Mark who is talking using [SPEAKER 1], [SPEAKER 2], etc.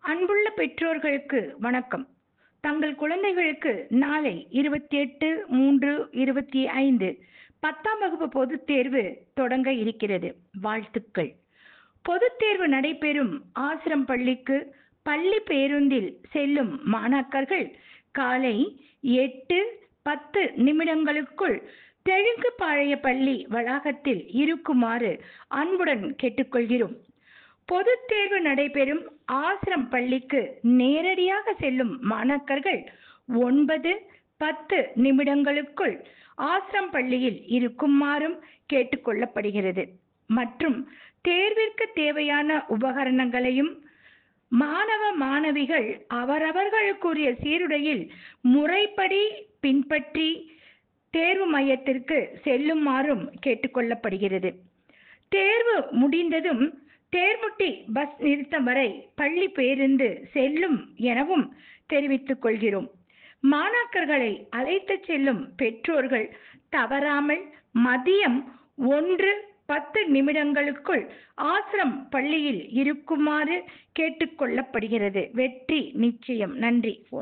[SPEAKER 1] அன்புள்ள பெற்றோர்களுக்கு வணக்கம் தங்கள் குழந்தைகளுக்கு நாளை இருபத்தி எட்டு மூன்று இருபத்தி ஐந்து பத்தாம் வகுப்பு பொதுத் தேர்வு தொடங்க இருக்கிறது வாழ்த்துக்கள் பொதுத் தேர்வு நடைபெறும் ஆசிரம் பள்ளிக்கு பள்ளி பேருந்தில் செல்லும் மாணாக்கர்கள் காலை எட்டு பத்து நிமிடங்களுக்குள் தெலுங்குபாளைய பள்ளி வளாகத்தில் இருக்குமாறு அன்புடன் கேட்டுக்கொள்கிறோம் பொதுத் தேர்வு நடைபெறும் ஆசிரம் பள்ளிக்கு நேரடியாக செல்லும் மாணாக்கர்கள் ஒன்பது பத்து நிமிடங்களுக்குள் ஆசிரம் பள்ளியில் இருக்குமாறும் கேட்டுக்கொள்ளப்படுகிறது மற்றும் தேர்விற்கு தேவையான உபகரணங்களையும் மாணவ மாணவிகள் அவரவர்களுக்குரிய சீருடையில் முறைப்படி பின்பற்றி தேர்வு மையத்திற்கு செல்லுமாறும் கேட்டுக்கொள்ளப்படுகிறது தேர்வு முடிந்ததும் தேர்முட்டி பஸ் நிறுத்தம் வரை பள்ளி பேருந்து செல்லும் எனவும் தெரிவித்துக் கொள்கிறோம் மாணாக்கர்களை அழைத்துச் செல்லும் பெற்றோர்கள் தவறாமல் மதியம் ஒன்று பத்து நிமிடங்களுக்குள் ஆசிரம் பள்ளியில் இருக்குமாறு கேட்டுக்கொள்ளப்படுகிறது வெற்றி நிச்சயம் நன்றி